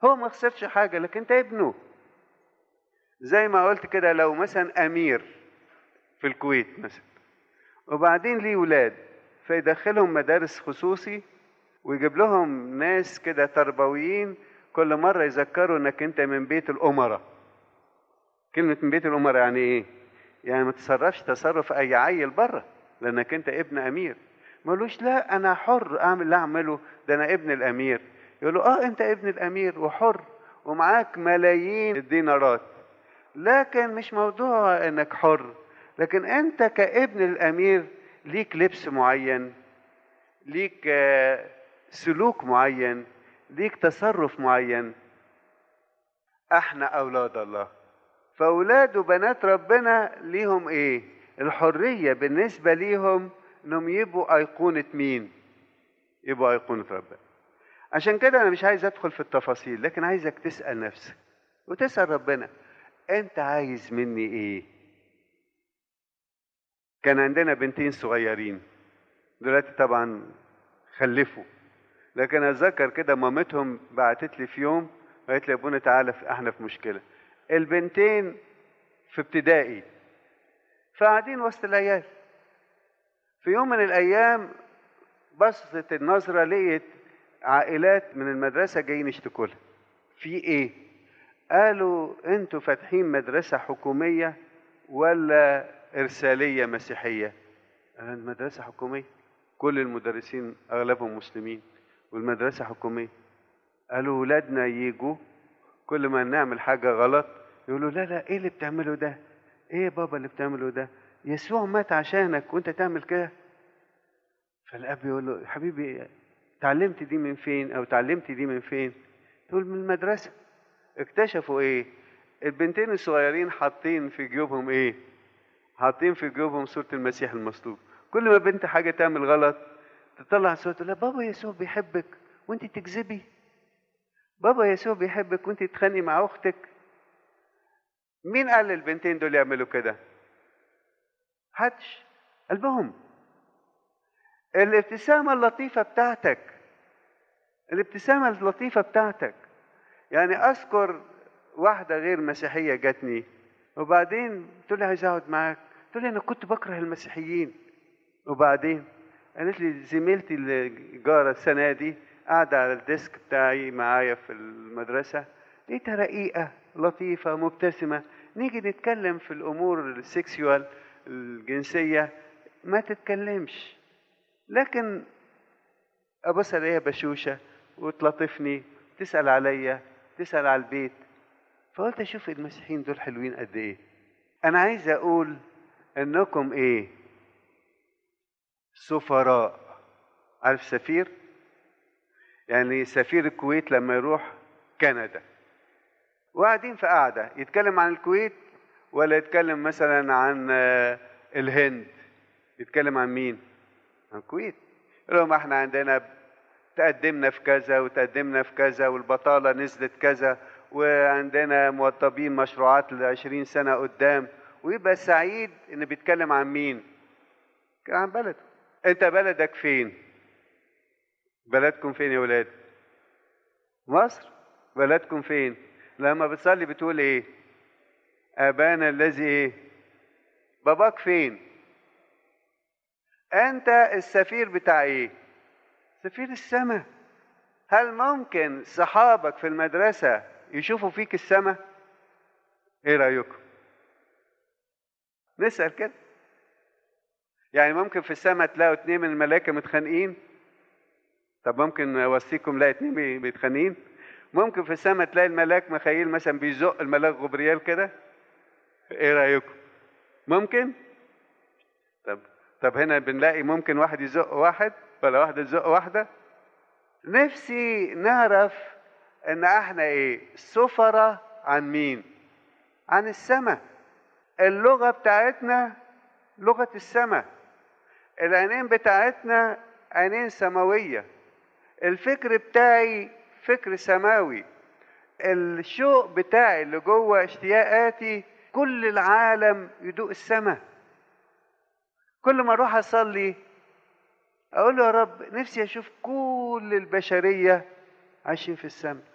هو ما خسرش حاجة لكن انت ابنه زي ما قلت كده لو مثلا امير في الكويت مثلا وبعدين ليه ولاد فيدخلهم مدارس خصوصي ويجيب لهم ناس كده تربويين كل مرة يذكروا انك انت من بيت الامراء كلمة من بيت الامراء يعني ايه يعني ما تصرفش تصرف اي عيل بره لانك انت ابن امير ملوش لا انا حر اعمل اللي اعمله ده انا ابن الامير يقول له اه انت ابن الامير وحر ومعاك ملايين الدينارات لكن مش موضوع انك حر لكن انت كابن الامير ليك لبس معين ليك سلوك معين ليك تصرف معين احنا اولاد الله فاولاد وبنات ربنا ليهم ايه الحريه بالنسبه ليهم انهم يبقوا ايقونه مين يبقوا ايقونه ربنا عشان كده انا مش عايز ادخل في التفاصيل لكن عايزك تسال نفسك وتسال ربنا انت عايز مني ايه كان عندنا بنتين صغيرين دلوقتي طبعا خلفوا لكن اتذكر كده مامتهم بعتت لي في يوم قالت لي يا ابونا تعالى احنا في مشكله البنتين في ابتدائي فقاعدين وسط العيال في يوم من الايام بصت النظره لقيت عائلات من المدرسه جايين يشتكوا لها في ايه قالوا انتوا فاتحين مدرسه حكوميه ولا ارساليه مسيحيه انا مدرسه حكوميه كل المدرسين اغلبهم مسلمين والمدرسه حكوميه قالوا ولادنا يجوا كل ما نعمل حاجه غلط يقولوا لا لا ايه اللي بتعمله ده ايه يا بابا اللي بتعمله ده يسوع مات عشانك وانت تعمل كده فالاب يقول له حبيبي اتعلمت دي من فين او اتعلمت دي من فين تقول من المدرسه اكتشفوا ايه البنتين الصغيرين حاطين في جيوبهم ايه حاطين في جيوبهم صوره المسيح المصلوب كل ما بنت حاجه تعمل غلط تطلع صوره تقول بابا يسوع بيحبك وانت تكذبي بابا يسوع بيحبك وانت تتخانقي مع اختك مين قال للبنتين دول يعملوا كده حدش قلبهم الابتسامه اللطيفه بتاعتك الابتسامه اللطيفه بتاعتك يعني اذكر واحده غير مسيحيه جاتني وبعدين تقول لي عايز اقعد معاك تقول لي انا كنت بكره المسيحيين وبعدين قالت لي زميلتي الجاره السنه دي قاعده على الديسك بتاعي معايا في المدرسه لقيتها رقيقه لطيفه مبتسمه نيجي نتكلم في الامور السكسوال الجنسيه ما تتكلمش لكن ابص الاقيها بشوشه وتلطفني تسال عليا تسال على البيت فقلت اشوف المسيحيين دول حلوين قد ايه انا عايز اقول انكم ايه سفراء عارف سفير يعني سفير الكويت لما يروح كندا وقاعدين في قاعده يتكلم عن الكويت ولا يتكلم مثلا عن الهند يتكلم عن مين عن الكويت لهم احنا عندنا تقدمنا في كذا وتقدمنا في كذا والبطاله نزلت كذا وعندنا موظفين مشروعات لعشرين سنة قدام ويبقى سعيد إن بيتكلم عن مين؟ عن بلده أنت بلدك فين؟ بلدكم فين يا ولاد؟ مصر؟ بلدكم فين؟ لما بتصلي بتقول إيه؟ أبانا الذي إيه؟ باباك فين؟ أنت السفير بتاع إيه؟ سفير السماء هل ممكن صحابك في المدرسة يشوفوا فيك السماء ايه رايكم نسال كده يعني ممكن في السماء تلاقوا اتنين من الملائكه متخانقين طب ممكن اوصيكم لا اتنين متخانقين ممكن في السماء تلاقي الملاك مخيل مثلا بيزق الملاك غبريال كده ايه رايكم ممكن طب طب هنا بنلاقي ممكن واحد يزق واحد ولا واحده تزق واحده نفسي نعرف ان احنا ايه سفرة عن مين عن السماء اللغة بتاعتنا لغة السماء العينين بتاعتنا عينين سماوية الفكر بتاعي فكر سماوي الشوق بتاعي اللي جوه اشتياقاتي كل العالم يدوق السماء كل ما اروح اصلي اقول له يا رب نفسي اشوف كل البشريه عايشين في السماء